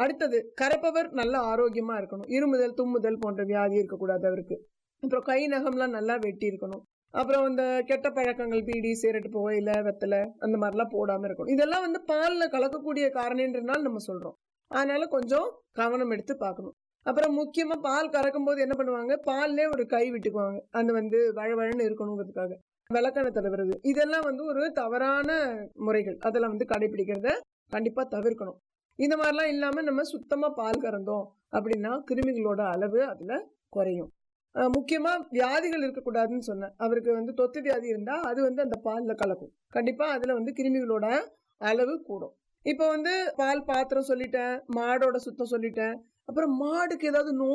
அடுத்தது கறப்பவர் நல்ல ஆரோக்கியமா இருக்கணும் இருமுதல் தும்முதல் போன்ற வியாதி இருக்கக்கூடாது அவருக்கு அப்புறம் கை நகம்லாம் நல்லா வெட்டி இருக்கணும் அப்புறம் இந்த கெட்ட பழக்கங்கள் பீடி சிகரெட் புகையில வெத்தலை அந்த மாதிரிலாம் போடாம இருக்கணும் இதெல்லாம் வந்து பால்ல கலக்கக்கூடிய காரணின்றனால நம்ம சொல்றோம் அதனால கொஞ்சம் கவனம் எடுத்து பார்க்கணும் அப்புறம் முக்கியமா பால் கறக்கும் போது என்ன பண்ணுவாங்க பால்லே ஒரு கை விட்டுக்குவாங்க அந்த வந்து வழவழன்னு இருக்கணுங்கிறதுக்காக விளக்கணை தடவுறது இதெல்லாம் வந்து ஒரு தவறான முறைகள் அதெல்லாம் வந்து கடைபிடிக்கிறத கண்டிப்பா தவிர்க்கணும் இந்த மாதிரிலாம் இல்லாம நம்ம சுத்தமா பால் கறந்தோம் அப்படின்னா கிருமிகளோட அளவு அதுல குறையும் அஹ் முக்கியமா வியாதிகள் இருக்கக்கூடாதுன்னு சொன்னேன் அவருக்கு வந்து தொத்து வியாதி இருந்தா அது வந்து அந்த பால்ல கலக்கும் கண்டிப்பா அதுல வந்து கிருமிகளோட அளவு கூடும் இப்போ வந்து பால் பாத்திரம் சொல்லிட்டேன் மாடோட சுத்தம் சொல்லிட்டேன் அப்புறம் மாடுக்கு ஏதாவது நோய்